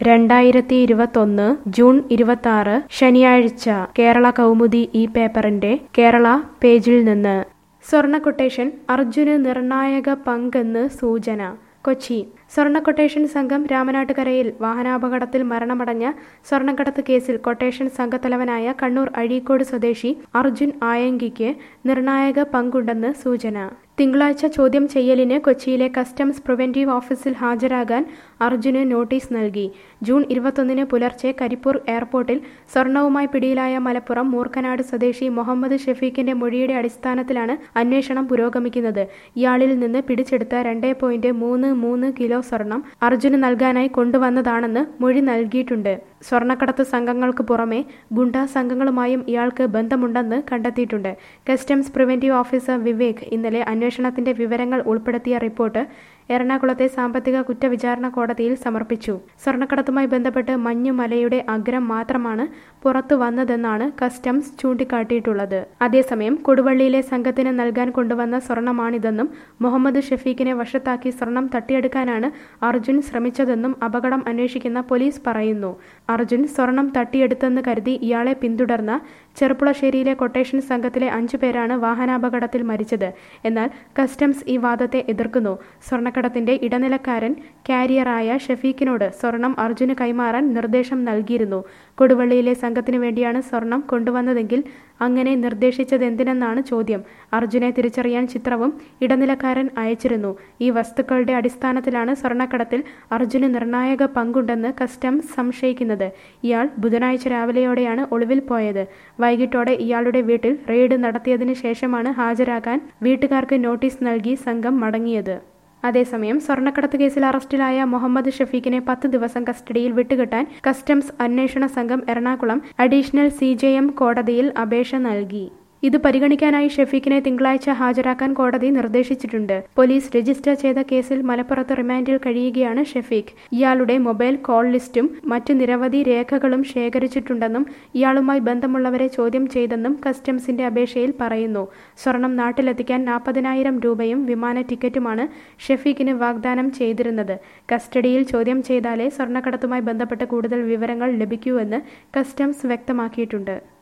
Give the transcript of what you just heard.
രണ്ടായിരത്തി ഇരുപത്തൊന്ന് ജൂൺ ഇരുപത്തി ശനിയാഴ്ച കേരള കൗമുദി ഈ പേപ്പറിന്റെ കേരള പേജിൽ നിന്ന് സ്വർണ്ണ കൊട്ടേഷൻ അർജുന് നിർണായക പങ്കെന്ന് സൂചന കൊച്ചി സ്വർണ്ണ കൊട്ടേഷൻ സംഘം രാമനാട്ടുകരയിൽ വാഹനാപകടത്തിൽ മരണമടഞ്ഞ സ്വർണ്ണക്കടത്ത് കേസിൽ കൊട്ടേഷൻ സംഘത്തലവനായ കണ്ണൂർ അഴീക്കോട് സ്വദേശി അർജുൻ ആയങ്കിക്ക് നിർണായക പങ്കുണ്ടെന്ന് സൂചന തിങ്കളാഴ്ച ചോദ്യം ചെയ്യലിന് കൊച്ചിയിലെ കസ്റ്റംസ് പ്രിവന്റീവ് ഓഫീസിൽ ഹാജരാകാൻ അർജുന് നോട്ടീസ് നൽകി ജൂൺ ഇരുപത്തൊന്നിന് പുലർച്ചെ കരിപ്പൂർ എയർപോർട്ടിൽ സ്വർണവുമായി പിടിയിലായ മലപ്പുറം മൂർക്കനാട് സ്വദേശി മുഹമ്മദ് ഷെഫീഖിന്റെ മൊഴിയുടെ അടിസ്ഥാനത്തിലാണ് അന്വേഷണം പുരോഗമിക്കുന്നത് ഇയാളിൽ നിന്ന് പിടിച്ചെടുത്ത രണ്ട് പോയിന്റ് മൂന്ന് മൂന്ന് കിലോ സ്വർണം അർജുന് നൽകാനായി കൊണ്ടുവന്നതാണെന്ന് മൊഴി നൽകിയിട്ടുണ്ട് സ്വർണ്ണക്കടത്ത് സംഘങ്ങൾക്ക് പുറമെ ഗുണ്ടാ സംഘങ്ങളുമായും ഇയാൾക്ക് ബന്ധമുണ്ടെന്ന് കണ്ടെത്തിയിട്ടുണ്ട് കസ്റ്റംസ് പ്രിവന്റീവ് ഓഫീസർ വിവേക് ഇന്നലെ അന്വേഷണത്തിന്റെ വിവരങ്ങൾ ഉൾപ്പെടുത്തിയ റിപ്പോർട്ട് എറണാകുളത്തെ സാമ്പത്തിക കുറ്റവിചാരണ കോടതിയിൽ സമർപ്പിച്ചു സ്വർണ്ണക്കടത്തുമായി ബന്ധപ്പെട്ട് മഞ്ഞുമലയുടെ അഗ്രം മാത്രമാണ് പുറത്തു വന്നതെന്നാണ് കസ്റ്റംസ് ചൂണ്ടിക്കാട്ടിയിട്ടുള്ളത് അതേസമയം കൊടുവള്ളിയിലെ സംഘത്തിന് നൽകാൻ കൊണ്ടുവന്ന സ്വർണമാണിതെന്നും മുഹമ്മദ് ഷഫീഖിനെ വശത്താക്കി സ്വർണം തട്ടിയെടുക്കാനാണ് അർജുൻ ശ്രമിച്ചതെന്നും അപകടം അന്വേഷിക്കുന്ന പോലീസ് പറയുന്നു അർജുൻ സ്വർണം തട്ടിയെടുത്തെന്ന് കരുതി ഇയാളെ പിന്തുടർന്ന ചെറുപ്പുളശ്ശേരിയിലെ കൊട്ടേഷൻ സംഘത്തിലെ അഞ്ചു പേരാണ് വാഹനാപകടത്തിൽ മരിച്ചത് എന്നാൽ കസ്റ്റംസ് ഈ വാദത്തെ എതിർക്കുന്നു സ്വർണ്ണക്കടത്തിന്റെ ഇടനിലക്കാരൻ കാരിയറായ ഷഫീഖിനോട് സ്വർണം അർജുന് കൈമാറാൻ നിർദ്ദേശം നൽകിയിരുന്നു കൊടുവള്ളിയിലെ സംഘത്തിനു വേണ്ടിയാണ് സ്വർണം കൊണ്ടുവന്നതെങ്കിൽ അങ്ങനെ നിർദ്ദേശിച്ചതെന്തിനെന്നാണ് ചോദ്യം അർജുനെ തിരിച്ചറിയാൻ ചിത്രവും ഇടനിലക്കാരൻ അയച്ചിരുന്നു ഈ വസ്തുക്കളുടെ അടിസ്ഥാനത്തിലാണ് സ്വർണ്ണക്കടത്തിൽ അർജുന് നിർണായക പങ്കുണ്ടെന്ന് കസ്റ്റംസ് സംശയിക്കുന്നത് ഇയാൾ ബുധനാഴ്ച രാവിലെയോടെയാണ് ഒളിവിൽ പോയത് വൈകിട്ടോടെ ഇയാളുടെ വീട്ടിൽ റെയ്ഡ് നടത്തിയതിനു ശേഷമാണ് ഹാജരാകാൻ വീട്ടുകാർക്ക് നോട്ടീസ് നൽകി സംഘം മടങ്ങിയത് അതേസമയം സ്വർണ്ണക്കടത്ത് കേസിൽ അറസ്റ്റിലായ മുഹമ്മദ് ഷഫീഖിനെ പത്ത് ദിവസം കസ്റ്റഡിയിൽ വിട്ടുകിട്ടാൻ കസ്റ്റംസ് അന്വേഷണ സംഘം എറണാകുളം അഡീഷണൽ സി കോടതിയിൽ അപേക്ഷ നൽകി ഇത് പരിഗണിക്കാനായി ഷെഫീഖിനെ തിങ്കളാഴ്ച ഹാജരാക്കാൻ കോടതി നിർദ്ദേശിച്ചിട്ടുണ്ട് പോലീസ് രജിസ്റ്റർ ചെയ്ത കേസിൽ മലപ്പുറത്ത് റിമാൻഡിൽ കഴിയുകയാണ് ഷെഫീഖ് ഇയാളുടെ മൊബൈൽ കോൾ ലിസ്റ്റും മറ്റ് നിരവധി രേഖകളും ശേഖരിച്ചിട്ടുണ്ടെന്നും ഇയാളുമായി ബന്ധമുള്ളവരെ ചോദ്യം ചെയ്തെന്നും കസ്റ്റംസിന്റെ അപേക്ഷയിൽ പറയുന്നു സ്വർണം നാട്ടിലെത്തിക്കാൻ നാൽപ്പതിനായിരം രൂപയും വിമാന ടിക്കറ്റുമാണ് ഷെഫീഖിന് വാഗ്ദാനം ചെയ്തിരുന്നത് കസ്റ്റഡിയിൽ ചോദ്യം ചെയ്താലേ സ്വർണ്ണക്കടത്തുമായി ബന്ധപ്പെട്ട് കൂടുതൽ വിവരങ്ങൾ ലഭിക്കൂവെന്ന് കസ്റ്റംസ് വ്യക്തമാക്കിയിട്ടുണ്ട്